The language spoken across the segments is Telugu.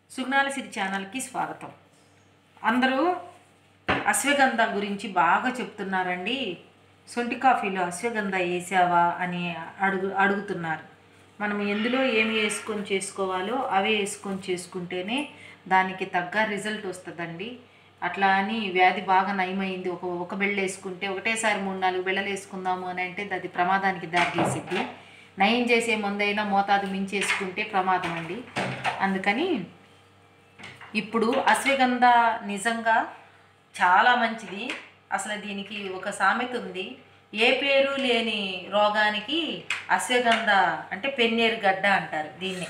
సుగ్నాల సిరి ఛానల్కి స్వాగతం అందరూ అశ్వగంధ గురించి బాగా చెప్తున్నారండి సొంటి కాఫీలో అశ్వగంధ వేసావా అని అడుగు అడుగుతున్నారు మనం ఎందులో ఏమి వేసుకొని చేసుకోవాలో అవే వేసుకొని చేసుకుంటేనే దానికి తగ్గ రిజల్ట్ వస్తుందండి అట్లా అని వ్యాధి బాగా నయమైంది ఒక ఒక బెళ్ళ వేసుకుంటే ఒకటేసారి మూడు నాలుగు బెళ్ళలు వేసుకుందాము అని అంటే అది ప్రమాదానికి దారితీసిద్ది నయం చేసే ముందైనా మోతాదు మించేసుకుంటే ప్రమాదం అండి అందుకని ఇప్పుడు అశ్వగంధ నిజంగా చాలా మంచిది అసలు దీనికి ఒక సామెత ఉంది ఏ పేరు లేని రోగానికి అశ్వగంధ అంటే పెన్నేరు గడ్డ అంటారు దీన్నే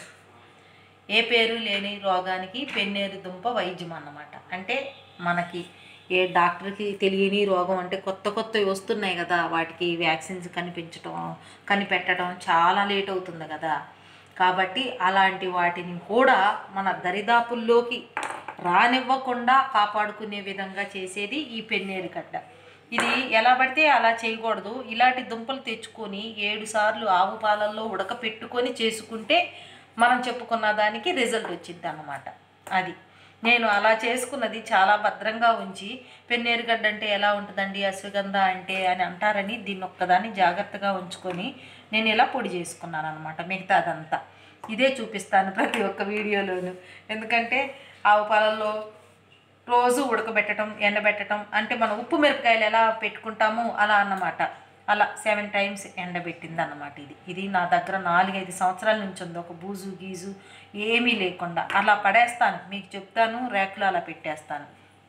ఏ పేరు లేని రోగానికి పెన్నేరు దుంప వైద్యం అన్నమాట అంటే మనకి ఏ డాక్టర్కి తెలియని రోగం అంటే కొత్త కొత్తవి వస్తున్నాయి కదా వాటికి వ్యాక్సిన్స్ కనిపించడం కనిపెట్టడం చాలా లేట్ అవుతుంది కదా కాబట్టి అలాంటి వాటిని కూడా మన దరిదాపుల్లోకి రానివ్వకుండా కాపాడుకునే విధంగా చేసేది ఈ పెన్నేరు గడ్డ ఇది ఎలా పడితే అలా చేయకూడదు ఇలాంటి దుంపలు తెచ్చుకొని ఏడు సార్లు ఆవు పాలల్లో ఉడకపెట్టుకొని చేసుకుంటే మనం చెప్పుకున్న దానికి రిజల్ట్ వచ్చింది అన్నమాట అది నేను అలా చేసుకున్నది చాలా భద్రంగా ఉంచి పెన్నేరుగడ్డ అంటే ఎలా ఉంటుందండి అశ్వగంధ అంటే అని అంటారని దీన్ని ఒక్కదాన్ని జాగ్రత్తగా ఉంచుకొని నేను ఇలా పొడి చేసుకున్నాను అనమాట మిగతా అదంతా ఇదే చూపిస్తాను ప్రతి ఒక్క వీడియోలోను ఎందుకంటే ఆవు పాలల్లో రోజు ఉడకబెట్టడం ఎండబెట్టడం అంటే మనం ఉప్పు మిరపకాయలు ఎలా పెట్టుకుంటామో అలా అన్నమాట అలా సెవెన్ టైమ్స్ ఎండబెట్టింది అన్నమాట ఇది ఇది నా దగ్గర నాలుగైదు సంవత్సరాల నుంచి ఉంది ఒక బూజు గీజు ఏమీ లేకుండా అలా పడేస్తాను మీకు చెప్తాను ర్యాక్లో అలా పెట్టేస్తాను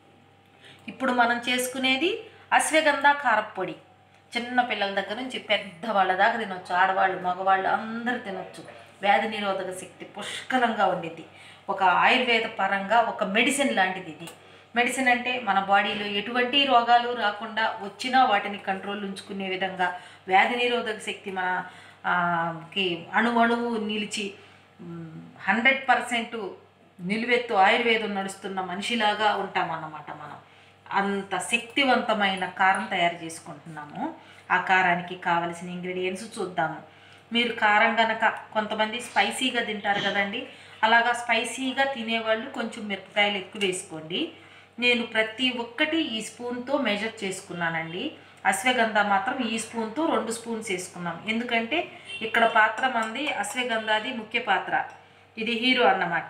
ఇప్పుడు మనం చేసుకునేది అశ్వగంధ కారప్పొడి చిన్న పిల్లల దగ్గర నుంచి పెద్ద వాళ్ళ దాకా తినొచ్చు ఆడవాళ్ళు మగవాళ్ళు అందరూ తినొచ్చు వ్యాధి నిరోధక శక్తి పుష్కలంగా ఉండిద్ది ఒక ఆయుర్వేద పరంగా ఒక మెడిసిన్ లాంటిది ఇది మెడిసిన్ అంటే మన బాడీలో ఎటువంటి రోగాలు రాకుండా వచ్చినా వాటిని కంట్రోల్ ఉంచుకునే విధంగా వ్యాధి నిరోధక శక్తి మన ఆ, కి అణువణువు నిలిచి హండ్రెడ్ పర్సెంట్ నిలువెత్తు ఆయుర్వేదం నడుస్తున్న మనిషిలాగా ఉంటామన్నమాట మనం అంత శక్తివంతమైన కారం తయారు చేసుకుంటున్నాము ఆ కారానికి కావలసిన ఇంగ్రీడియంట్స్ చూద్దాము మీరు కారం గనక కొంతమంది స్పైసీగా తింటారు కదండి అలాగా స్పైసీగా తినేవాళ్ళు కొంచెం మిరపకాయలు ఎక్కువ వేసుకోండి నేను ప్రతి ఒక్కటి ఈ స్పూన్తో మెజర్ చేసుకున్నానండి అశ్వగంధ మాత్రం ఈ స్పూన్తో రెండు స్పూన్స్ వేసుకున్నాం ఎందుకంటే ఇక్కడ పాత్ర మంది అశ్వగంధాది ముఖ్య పాత్ర ఇది హీరో అన్నమాట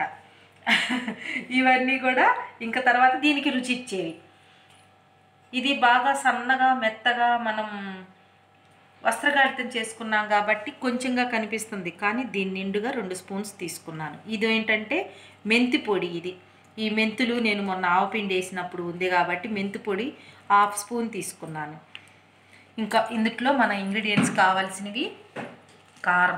ఇవన్నీ కూడా ఇంకా తర్వాత దీనికి రుచి ఇచ్చేవి ఇది బాగా సన్నగా మెత్తగా మనం వస్త్రగాడితం చేసుకున్నాం కాబట్టి కొంచెంగా కనిపిస్తుంది కానీ దీని నిండుగా రెండు స్పూన్స్ తీసుకున్నాను ఇది ఏంటంటే మెంతి పొడి ఇది ఈ మెంతులు నేను మొన్న ఆవపిండి వేసినప్పుడు ఉంది కాబట్టి మెంతి పొడి హాఫ్ స్పూన్ తీసుకున్నాను ఇంకా ఇందుట్లో మన ఇంగ్రీడియంట్స్ కావాల్సినవి కారం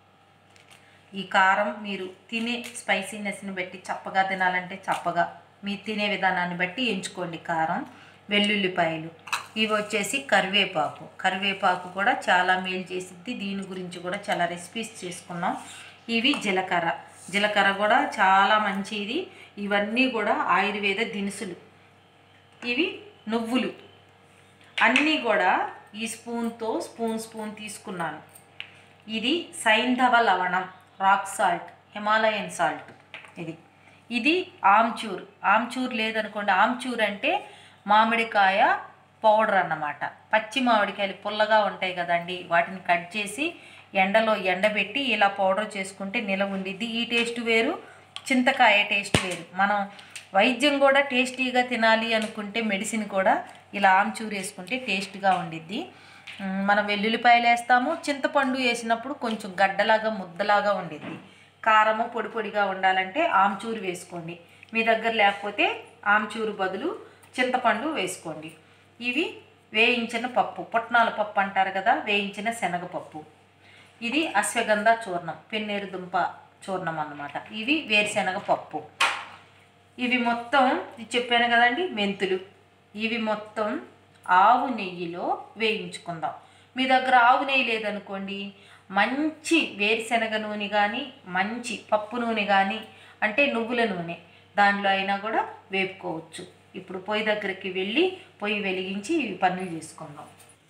ఈ కారం మీరు తినే స్పైసీనెస్ని బట్టి చప్పగా తినాలంటే చప్పగా మీరు తినే విధానాన్ని బట్టి ఎంచుకోండి కారం వెల్లుల్లిపాయలు ఇవి వచ్చేసి కరివేపాకు కరివేపాకు కూడా చాలా మేలు చేసిద్ది దీని గురించి కూడా చాలా రెసిపీస్ చేసుకున్నాం ఇవి జీలకర్ర జీలకర్ర కూడా చాలా మంచిది ఇవన్నీ కూడా ఆయుర్వేద దినుసులు ఇవి నువ్వులు అన్నీ కూడా ఈ స్పూన్తో స్పూన్ స్పూన్ తీసుకున్నాను ఇది సైంధవ లవణం రాక్ సాల్ట్ హిమాలయన్ సాల్ట్ ఇది ఇది ఆమ్చూర్ ఆమ్చూర్ లేదనుకోండి ఆమ్చూర్ అంటే మామిడికాయ పౌడర్ అన్నమాట పచ్చి మామిడికాయలు పుల్లగా ఉంటాయి కదండి వాటిని కట్ చేసి ఎండలో ఎండబెట్టి ఇలా పౌడర్ చేసుకుంటే నిలవ ఉండిద్ది ఈ టేస్ట్ వేరు చింతకాయ టేస్ట్ వేరు మనం వైద్యం కూడా టేస్టీగా తినాలి అనుకుంటే మెడిసిన్ కూడా ఇలా ఆమ్చూర్ వేసుకుంటే టేస్ట్గా ఉండిద్ది మ్, మనం వెల్లుల్లిపాయలు వేస్తాము చింతపండు వేసినప్పుడు కొంచెం గడ్డలాగా ముద్దలాగా ఉండిద్ది కారము పొడి పొడిగా ఉండాలంటే ఆమ్చూరు వేసుకోండి మీ దగ్గర లేకపోతే ఆమ్చూరు బదులు చింతపండు వేసుకోండి ఇవి వేయించిన పప్పు పుట్నాల పప్పు అంటారు కదా వేయించిన శనగపప్పు ఇది అశ్వగంధ చూర్ణం పెన్నేరు దుంప చూర్ణం అన్నమాట ఇవి వేరుశనగ పప్పు ఇవి మొత్తం ఇది చెప్పాను కదండి మెంతులు ఇవి మొత్తం ఆవు నెయ్యిలో వేయించుకుందాం మీ దగ్గర ఆవు నెయ్యి లేదనుకోండి మంచి వేరుశనగ నూనె కానీ మంచి పప్పు నూనె కానీ అంటే నువ్వుల నూనె దానిలో అయినా కూడా వేపుకోవచ్చు ఇప్పుడు పొయ్యి దగ్గరికి వెళ్ళి పొయ్యి వెలిగించి ఇవి పనులు చేసుకుందాం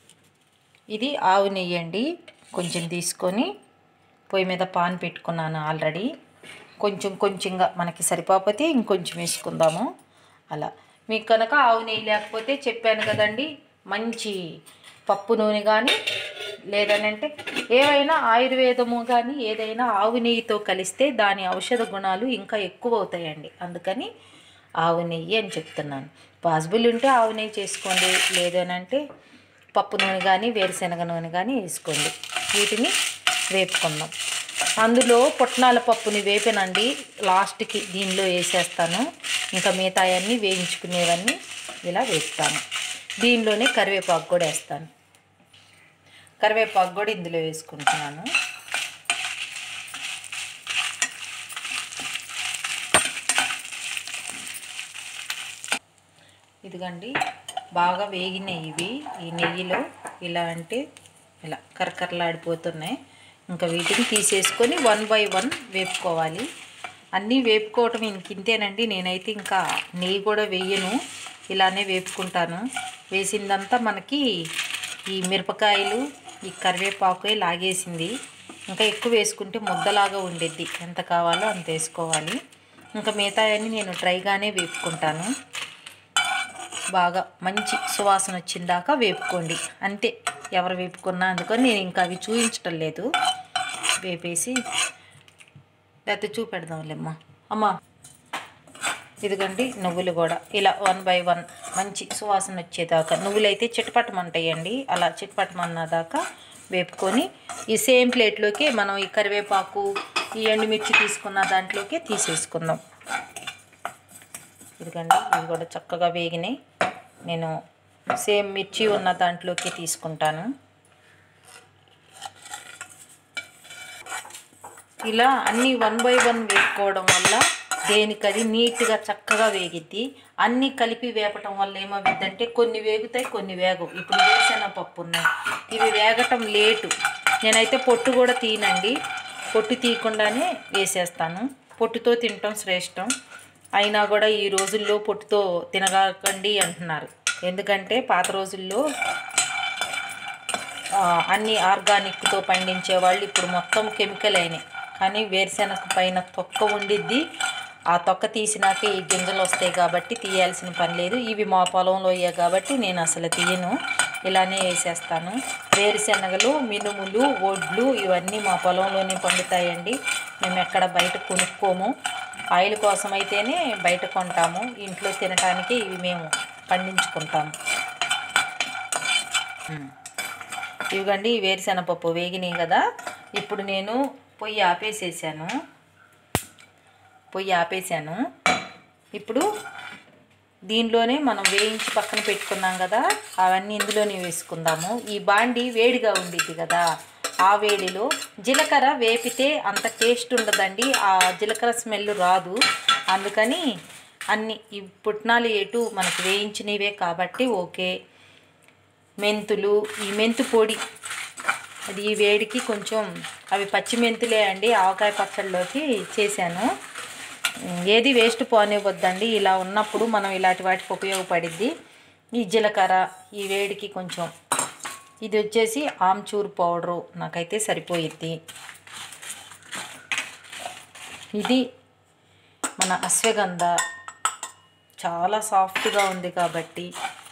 ఇది ఆవు నెయ్యి అండి కొంచెం తీసుకొని పొయ్యి మీద పాన్ పెట్టుకున్నాను ఆల్రెడీ కొంచెం కొంచెంగా మనకి సరిపోతే ఇంకొంచెం వేసుకుందాము అలా మీకు కనుక ఆవు నెయ్యి లేకపోతే చెప్పాను కదండి మంచి పప్పు నూనె కానీ లేదనంటే ఏవైనా ఆయుర్వేదము కానీ ఏదైనా ఆవు నెయ్యితో కలిస్తే దాని ఔషధ గుణాలు ఇంకా ఎక్కువ అవుతాయండి అందుకని ఆవు నెయ్యి అని చెప్తున్నాను పాసిబుల్ ఉంటే ఆవు నెయ్యి చేసుకోండి లేదనంటే పప్పు నూనె కానీ వేరుశనగ నూనె కానీ వేసుకోండి వీటిని వేపుకుందాం అందులో పుట్నాల పప్పుని వేపనండి లాస్ట్కి దీనిలో వేసేస్తాను ఇంకా మిగతాయన్నీ వేయించుకునేవన్నీ ఇలా వేస్తాను దీనిలోనే కరివేపాకు కూడా వేస్తాను కరివేపాకు కూడా ఇందులో వేసుకుంటున్నాను ఇదిగండి బాగా వేగినాయి ఇవి ఈ నెయ్యిలో ఇలా అంటే ఇలా కరకరలాడిపోతున్నాయి ఇంకా వీటిని తీసేసుకొని వన్ బై వన్ వేపుకోవాలి అన్నీ వేపుకోవటం ఇంకింతేనండి నేనైతే ఇంకా నెయ్యి కూడా వేయను ఇలానే వేపుకుంటాను వేసిందంతా మనకి ఈ మిరపకాయలు ఈ కరివేపాకు లాగేసింది ఇంకా ఎక్కువ వేసుకుంటే ముద్దలాగా ఉండిద్ది ఎంత కావాలో అంత వేసుకోవాలి ఇంకా మిగతాయన్నీ నేను డ్రైగానే వేపుకుంటాను బాగా మంచి సువాసన వచ్చిందాకా వేపుకోండి అంతే ఎవరు వేపుకున్నా అందుకని నేను ఇంకా అవి చూపించటం లేదు వేపేసి లేకపోతే చూపెడదాంలేమ్మా అమ్మా ఇదిగండి నువ్వులు కూడా ఇలా వన్ బై వన్ మంచి సువాసన వచ్చేదాకా నువ్వులు అయితే చిటపటమంటాయండి అలా చిటపటమన్న దాకా వేపుకొని ఈ సేమ్ ప్లేట్లోకి మనం ఈ కరివేపాకు ఈ ఎండుమిర్చి తీసుకున్న దాంట్లోకి తీసేసుకుందాం ఇదిగండి ఇవి కూడా చక్కగా వేగినాయి నేను సేమ్ మిర్చి ఉన్న దాంట్లోకి తీసుకుంటాను ఇలా అన్నీ వన్ బై వన్ వేపుకోవడం వల్ల దేనికది నీట్గా చక్కగా వేగిద్ది అన్నీ కలిపి వేపటం వల్ల ఏమవుద్దంటే కొన్ని వేగుతాయి కొన్ని వేగవు ఇప్పుడు వేసిన పప్పు ఉన్నాయి ఇవి వేగటం లేటు నేనైతే పొట్టు కూడా తీయనండి పొట్టు తీయకుండానే వేసేస్తాను పొట్టుతో తినటం శ్రేష్టం అయినా కూడా ఈ రోజుల్లో పొట్టుతో తినగాకండి అంటున్నారు ఎందుకంటే పాత రోజుల్లో ఆ, అన్ని ఆర్గానిక్తో పండించే వాళ్ళు ఇప్పుడు మొత్తం కెమికల్ అయినాయి కానీ వేరుశెనగ పైన తొక్క ఉండిద్ది ఆ తొక్క తీసినాక ఈ గింజలు వస్తాయి కాబట్టి తీయాల్సిన పని లేదు ఇవి మా పొలంలో అయ్యాయి కాబట్టి నేను అసలు తీయను ఇలానే వేసేస్తాను వేరుశెనగలు మినుములు ఒడ్లు ఇవన్నీ మా పొలంలోనే పండుతాయండి మేము ఎక్కడ బయట కొనుక్కోము ఆయిల్ కోసం అయితేనే బయట కొంటాము ఇంట్లో తినటానికి ఇవి మేము పండించుకుంటాము ఇవిగండి ఈ వేరుశెనగపప్పు వేగినాయి కదా ఇప్పుడు నేను పొయ్యి ఆపేసేసాను పొయ్యి ఆపేసాను ఇప్పుడు దీనిలోనే మనం వేయించి పక్కన పెట్టుకున్నాం కదా అవన్నీ ఇందులోనే వేసుకుందాము ఈ బాండి వేడిగా ఉండిద్ది కదా ఆ వేడిలో జీలకర్ర వేపితే అంత టేస్ట్ ఉండదండి ఆ జీలకర్ర స్మెల్ రాదు అందుకని అన్ని ఈ పుట్నాలు ఎటు మనకు వేయించినవే కాబట్టి ఓకే మెంతులు ఈ మెంతు పొడి అది ఈ వేడికి కొంచెం అవి పచ్చి మెంతులే అండి ఆవకాయ పచ్చడిలోకి చేశాను ఉమ్, ఏది వేస్ట్ పోనివ్వద్దండి ఇలా ఉన్నప్పుడు మనం ఇలాంటి వాటికి ఉపయోగపడిద్ది ఈ జీలకర్ర ఈ వేడికి కొంచెం ఇది వచ్చేసి ఆమ్చూర్ పౌడరు నాకైతే సరిపోయిద్ది ఇది మన అశ్వగంధ చాలా సాఫ్ట్గా ఉంది కాబట్టి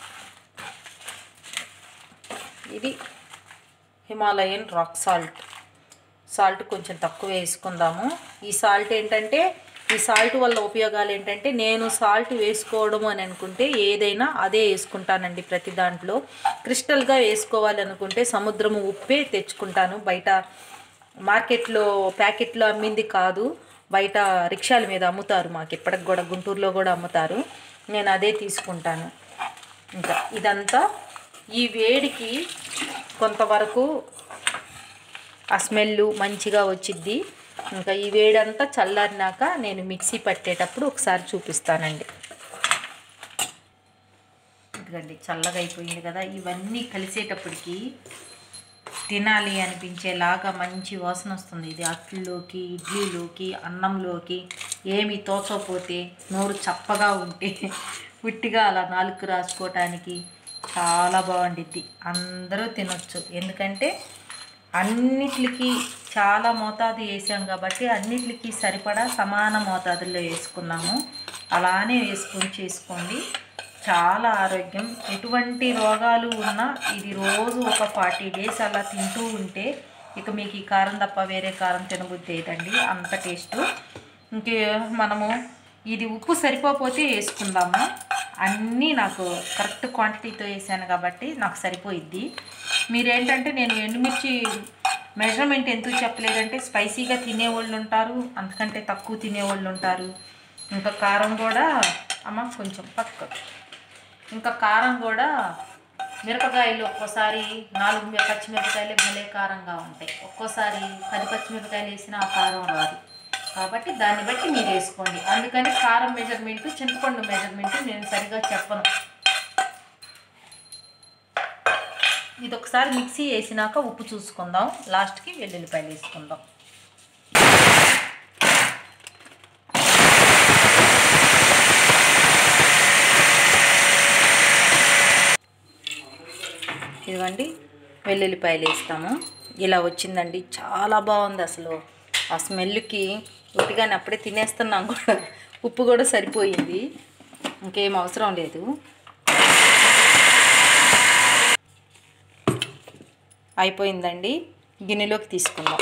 ఇది హిమాలయన్ రాక్ సాల్ట్ సాల్ట్ కొంచెం తక్కువ వేసుకుందాము ఈ సాల్ట్ ఏంటంటే ఈ సాల్ట్ వల్ల ఉపయోగాలు ఏంటంటే నేను సాల్ట్ వేసుకోవడం అని అనుకుంటే ఏదైనా అదే వేసుకుంటానండి ప్రతి దాంట్లో క్రిస్టల్గా వేసుకోవాలి అనుకుంటే సముద్రము ఉప్పే తెచ్చుకుంటాను బయట మార్కెట్లో ప్యాకెట్లో అమ్మింది కాదు బయట రిక్షాల మీద అమ్ముతారు మాకు ఇప్పటికి కూడా గుంటూరులో కూడా అమ్ముతారు నేను అదే తీసుకుంటాను ఇంకా ఇదంతా ఈ వేడికి కొంతవరకు ఆ స్మెల్ మంచిగా వచ్చిద్ది ఇంకా ఈ వేడంతా చల్లారినాక నేను మిక్సీ పట్టేటప్పుడు ఒకసారి చూపిస్తానండి ఇదిగండి చల్లగా అయిపోయింది కదా ఇవన్నీ కలిసేటప్పటికి తినాలి అనిపించేలాగా మంచి వాసన వస్తుంది ఇది అట్లలోకి ఇడ్లీలోకి అన్నంలోకి ఏమి తోచకపోతే నోరు చప్పగా ఉంటే ఉట్టిగా అలా నాలుగు రాసుకోవటానికి చాలా బాగుండిద్ది అందరూ తినొచ్చు ఎందుకంటే అన్నిటికి చాలా మోతాదు వేసాం కాబట్టి అన్నిటికీ సరిపడా సమాన మోతాదుల్లో వేసుకున్నాము అలానే వేసుకొని చేసుకోండి చాలా ఆరోగ్యం ఎటువంటి రోగాలు ఉన్నా ఇది రోజు ఒక ఫార్టీ డేస్ అలా తింటూ ఉంటే ఇక మీకు ఈ కారం తప్ప వేరే కారం తినబుద్ధి అయ్యేదండి అంత టేస్ట్ ఇంకే మనము ఇది ఉప్పు సరిపోతే వేసుకుందాము అన్నీ నాకు కరెక్ట్ క్వాంటిటీతో వేసాను కాబట్టి నాకు సరిపోయిద్ది మీరేంటంటే నేను ఎండుమిర్చి మెజర్మెంట్ ఎందుకు చెప్పలేదంటే స్పైసీగా తినేవాళ్ళు ఉంటారు అంతకంటే తక్కువ తినేవాళ్ళు ఉంటారు ఇంకా కారం కూడా అమ్మ కొంచెం పక్క ఇంకా కారం కూడా మిరపకాయలు ఒక్కోసారి నాలుగు మిర- పచ్చిమిరపకాయలు భలే కారంగా ఉంటాయి ఒక్కోసారి పది పచ్చిమిరపకాయలు వేసిన ఆ కారం రాదు కాబట్టి దాన్ని బట్టి మీరు వేసుకోండి అందుకని కారం మెజర్మెంట్ చింతపండు మెజర్మెంట్ నేను సరిగా చెప్పను ఇది ఒకసారి మిక్సీ వేసినాక ఉప్పు చూసుకుందాం లాస్ట్కి వెల్లుల్లిపాయలు వేసుకుందాం ఇదిగోండి వెల్లుల్లిపాయలు వేస్తాము ఇలా వచ్చిందండి చాలా బాగుంది అసలు ఆ స్మెల్కి ఉట్టిగానే అప్పుడే తినేస్తున్నాం కూడా ఉప్పు కూడా సరిపోయింది ఇంకేం అవసరం లేదు అయిపోయిందండి గిన్నెలోకి తీసుకుందాం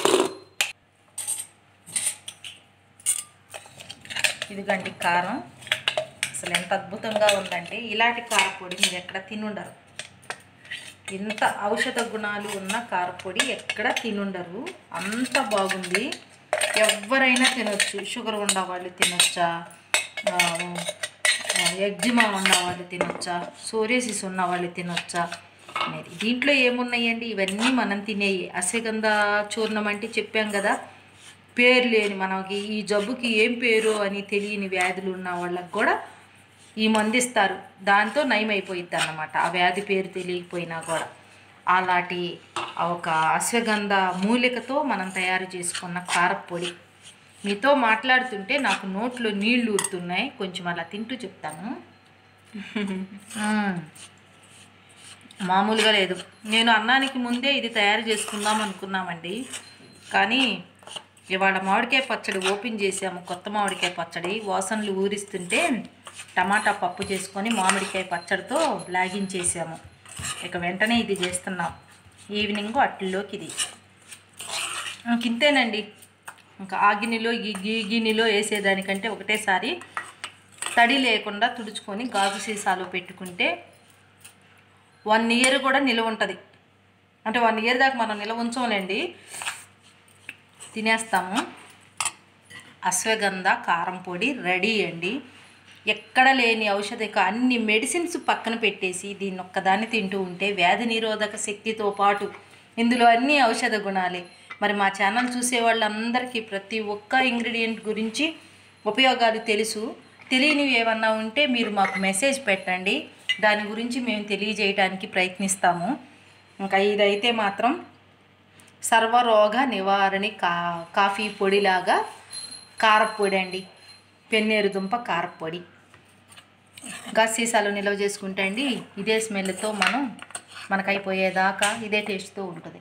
ఇదిగండి కారం అసలు ఎంత అద్భుతంగా ఉందంటే ఇలాంటి కారపొడి మీరు ఎక్కడ తినుండరు ఇంత ఔషధ గుణాలు ఉన్న కారపొడి ఎక్కడ తినుండరు అంత బాగుంది ఎవరైనా తినొచ్చు షుగర్ ఉన్న వాళ్ళు తినొచ్చా ఆ, ఆ, ఎగ్జిమా ఉన్న వాళ్ళు తినొచ్చా సోరేసిస్ ఉన్న వాళ్ళు తినొచ్చా అనేది దీంట్లో ఏమున్నాయండి ఇవన్నీ మనం తినేవి అశ్వగంధ చూర్ణం అంటే చెప్పాం కదా పేరు లేని మనకి ఈ జబ్బుకి ఏం పేరు అని తెలియని వ్యాధులు ఉన్న వాళ్ళకి కూడా ఈ మందు ఇస్తారు దాంతో నయమైపోయిద్ది అన్నమాట ఆ వ్యాధి పేరు తెలియకపోయినా కూడా అలాంటి ఆ ఒక అశ్వగంధ మూలికతో మనం తయారు చేసుకున్న కారపొడి మీతో మాట్లాడుతుంటే నాకు నోట్లో నీళ్లు ఊరుతున్నాయి కొంచెం అలా తింటూ చెప్తాను మ్మ్. మామూలుగా లేదు నేను అన్నానికి ముందే ఇది తయారు చేసుకుందాం అనుకున్నామండి కానీ ఇవాళ మామిడికాయ పచ్చడి ఓపెన్ చేసాము కొత్త మామిడికాయ పచ్చడి వాసనలు ఊరిస్తుంటే టమాటా పప్పు చేసుకొని మామిడికాయ పచ్చడితో లాగించేసాము ఇక వెంటనే ఇది చేస్తున్నాం ఈవినింగ్ అట్లలోకి ఇది ఇంక ఇంతేనండి ఇంకా ఆ గిన్నెలో ఈ ఈ గిన్నెలో వేసేదానికంటే ఒకటేసారి తడి లేకుండా తుడుచుకొని గాజు సీసాలో పెట్టుకుంటే వన్ ఇయర్ కూడా నిలవ ఉంటుంది అంటే వన్ ఇయర్ దాకా మనం నిల్వ ఉంచంలేండి తినేస్తాము అశ్వగంధ కారం పొడి రెడీ అండి ఎక్కడ లేని ఔషధిక అన్ని మెడిసిన్స్ పక్కన పెట్టేసి దీన్ని ఒక్కదాన్ని తింటూ ఉంటే వ్యాధి నిరోధక శక్తితో పాటు ఇందులో అన్ని ఔషధ గుణాలే మరి మా ఛానల్ చూసే వాళ్ళందరికీ ప్రతి ఒక్క ఇంగ్రీడియంట్ గురించి ఉపయోగాలు తెలుసు తెలియనివి ఏమన్నా ఉంటే మీరు మాకు మెసేజ్ పెట్టండి దాని గురించి మేము తెలియజేయడానికి ప్రయత్నిస్తాము ఇంకా ఇదైతే మాత్రం సర్వరోగ నివారణి కా కాఫీ పొడిలాగా కారపొడి అండి పెన్నేరు దుంప కారపొడి గా సీసాలో నిల్వ చేసుకుంటే అండి ఇదే స్మెల్తో మనం మనకు అయిపోయేదాకా ఇదే టేస్ట్తో ఉంటుంది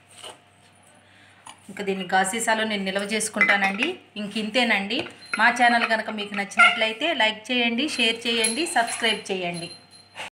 ఇంకా దీన్ని గా సీసాలో నేను నిల్వ చేసుకుంటానండి ఇంక ఇంతేనండి మా ఛానల్ కనుక మీకు నచ్చినట్లయితే లైక్ చేయండి షేర్ చేయండి సబ్స్క్రైబ్ చేయండి